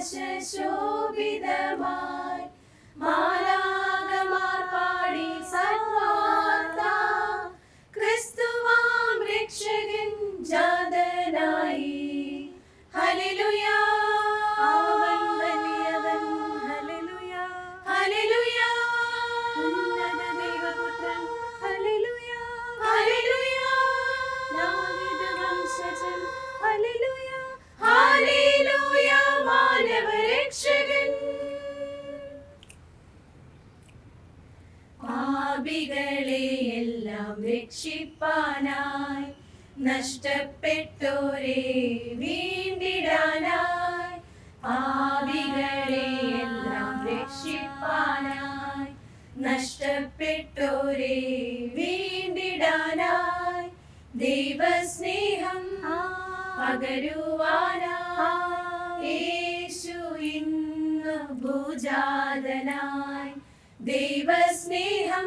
പ്രകാശശോഭിതമായി മാലാകമാർ പാടി സർവാത്ത ക്രിസ്തുവാം രക്ഷകൻ ജാതനായി ഹല്ലേലൂയ അവൻ വലിയവൻ ഹല്ലേലൂയ ഹല്ലേലൂയ ഉന്നത ദൈവപുത്രൻ ഹല്ലേലൂയ ഹല്ലേലൂയ ദാവീദ് വംശജൻ ഹല്ലേലൂയ ഹല്ലേലൂയ മാനവരക്ഷകൻ പാപികളെ എല്ലാം രക്ഷിപ്പാനായി നഷ്ടപ്പെട്ടോരെ വീണ്ടിടാനായി പാപികളെ എല്ലാം രക്ഷിപ്പാനായി നഷ്ടപ്പെട്ടോരെ വീണ്ടിടാനായി ദൈവസ്നേഹം പകരുവാനായി യേശു ഇന്ന് ഭൂജാതനായി ദൈവസ്നേഹം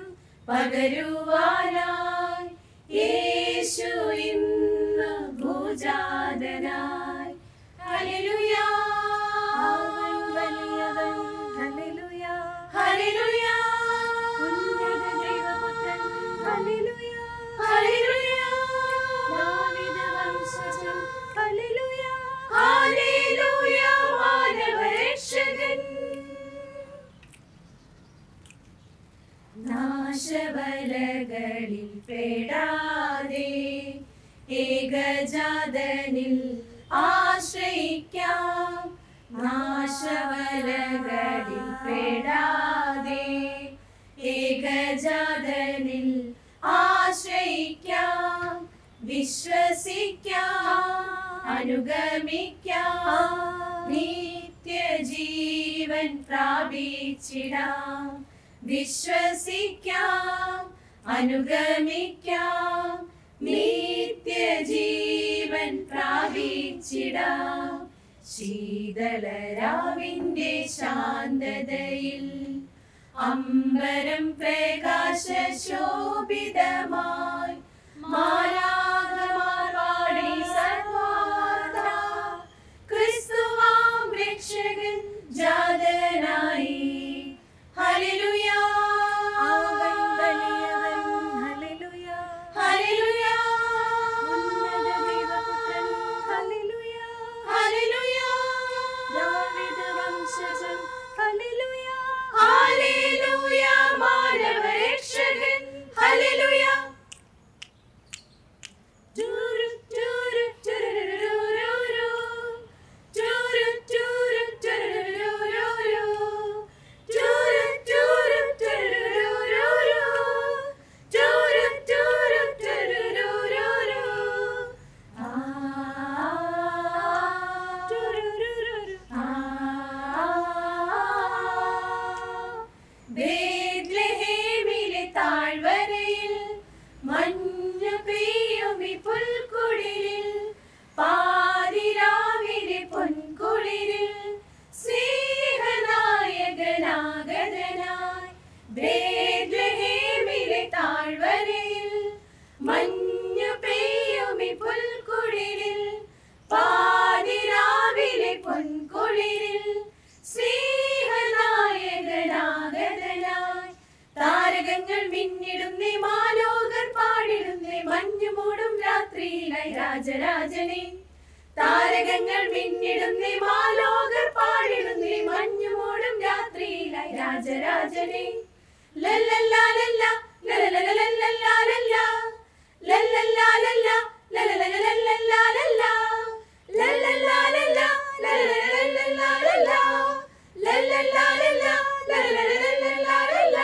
പകരുവാനായി യേശു ഇന്ന് ഭൂജാതനായി ഹല്ലേലൂയ അവൻ വലിയവൻ ഹല്ലേലൂയ ഹല്ലേലൂയ ഉന്നത ദൈവപുത്രൻ ഹല്ലേലൂയ ഹല്ലേലൂയ ദാവീദ് വംശജൻ ഹല്ലേലൂയ ഹല്ലേലൂയ മാനവരക്ഷകൻ നാശവലകളിൽ പേടാതെ ഏകജാതനിൽ ആശ്രയിക്കാം നാശവലകളിൽ പേടാതെ ഏകജാതനിൽ ആശ്രയിക്കാം വിശ്വസിക്കാം അനുഗമിക്കാം നിത്യജീവൻ പ്രാപിച്ചിടാം വിശ്വസിക്കാം അനുഗമിക്കാം നിത്യജീവൻ പ്രാപിച്ചിടാം ശീതളരാവിന്റെ ശാന്തതയിൽ അമ്പരം പ്രകാശശോഭിതമായി മാലാകമാർ പാടി സർവാത്ത ക്രിസ്തുവാം രക്ഷകൻ ജാതനായി ഹല്ലേലൂയ അവൻ വലിയവൻ ഹല്ലേലൂയ ഹല്ലേലൂയ ഉന്നത ദൈവപുത്രൻ ഹല്ലേലൂയ ഹല്ലേലൂയ ദാവീദ് വംശജൻ ഹല്ലേലൂയ ഹല്ലേലൂയ മാനവരക്ഷകൻ ഹല്ലേലൂയ ടൂരു ടൂരു ടുരുരുരുരുരു. ടൂരു ടൂരു ടുരുരുരുരുരു. ടൂരു ടൂരു ടുരുരുരുരു. ടൂരു ടൂരു ടുരുരുരുരു. ആ ടുരുരുരുരു. ബേത്ലഹേമിലെ താഴ്വരയിൽ മഞ്ഞു പെയ്യുമി പുൽക്കുടിലിൽ പാതിരാവിലെ പൊൻകുളിരിൽ സ്നേഹനായകനാഗതനായി ബേത്ലഹേമിലെ താഴ്വരയിൽ മഞ്ഞു പെയ്യുമി പുൽക്കുടിലിൽ പാതിരാവിലെ പൊൻകുളിരിൽ സ്നേഹനായകനാഗതനായി താരകങ്ങൾ മിന്നിടുന്നേ മാലോകർ പാടിടുന്നേ മഞ്ഞു മൂടും രാത്രിയിലായി രാജരാജനെ താരകങ്ങൾ മിന്നിടുന്നേ മാലോകർ പാടിടുന്നേ മഞ്ഞു മൂടും രാത്രിയിലായി രാജരാജനെ ലല്ലല്ലാലല്ല ലലലലലല്ലല്ലാലല്ല ലല്ലല്ലാലല്ല ലലലലലല്ലല്ലാലല്ല ലല്ലല്ലാലല്ല ലലലലലല്ലല്ലാലല്ല ലല്ലല്ലാലല്ല ലലലലലല്ലല്ലാലല്ല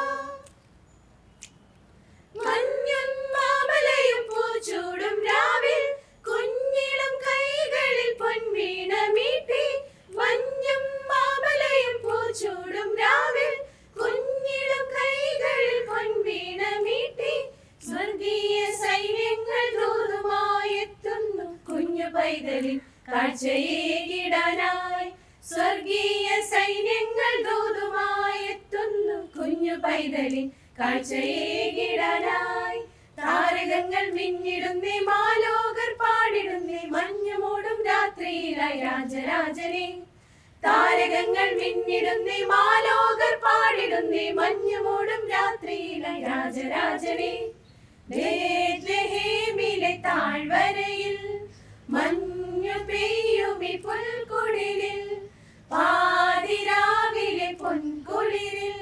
മഞ്ഞും മാമലയും പൂച്ചൂടും രാവിൽ കുഞ്ഞിളം കൈകളിൽ പൊൻവീണ മീട്ടി മഞ്ഞും മാമലയും പൂച്ചൂടും രാവിൽ കുഞ്ഞിളം കൈകളിൽ പൊൻവീണ മീട്ടി സ്വർഗീയ സൈന്യങ്ങൾ ദൂതുമായെത്തുന്നു കുഞ്ഞു പൈതലിൽ കാഴ്ചയേകിടാനായി സ്വർഗീയ സൈന്യങ്ങൾ ദൂതുമായെത്തുന്നു കുഞ്ഞു പൈതലിൽ കാഴ്ചയേകിടാനായി താരകങ്ങൾ മിന്നിടുന്നേ മാലോകർ പാടിടുന്നേ മഞ്ഞു മൂടും രാത്രിയിലായി രാജരാജനെ താരകങ്ങൾ മിന്നിടുന്നേ മാലോകർ പാടിടുന്നേ മഞ്ഞുമൂടും രാത്രിയിലെ രാജരാജനെ ബേത്ലഹേമിലെ താഴ്വരയിൽ മഞ്ഞു പെയ്യുമി പുൽക്കുടിലിൽ പാതിരാവിലെ പൊൻകുളിരിൽ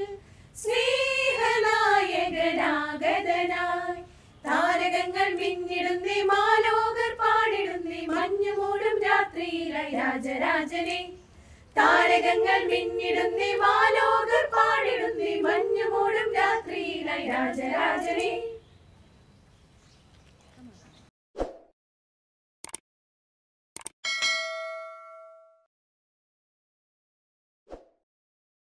സ്നേഹനായകനാഗതനായി താരകങ്ങൾ മിന്നിടുന്നേ മാലോകർ പാടിടുന്നേ മഞ്ഞുമൂടും രാത്രിയിലായി രാജരാജനെ താരകങ്ങൾ മിന്നിടുന്നേ മാലോകർ പാടിടുന്നേ മഞ്ഞുമൂടും രാത്രിയിലായി രാജരാജനെ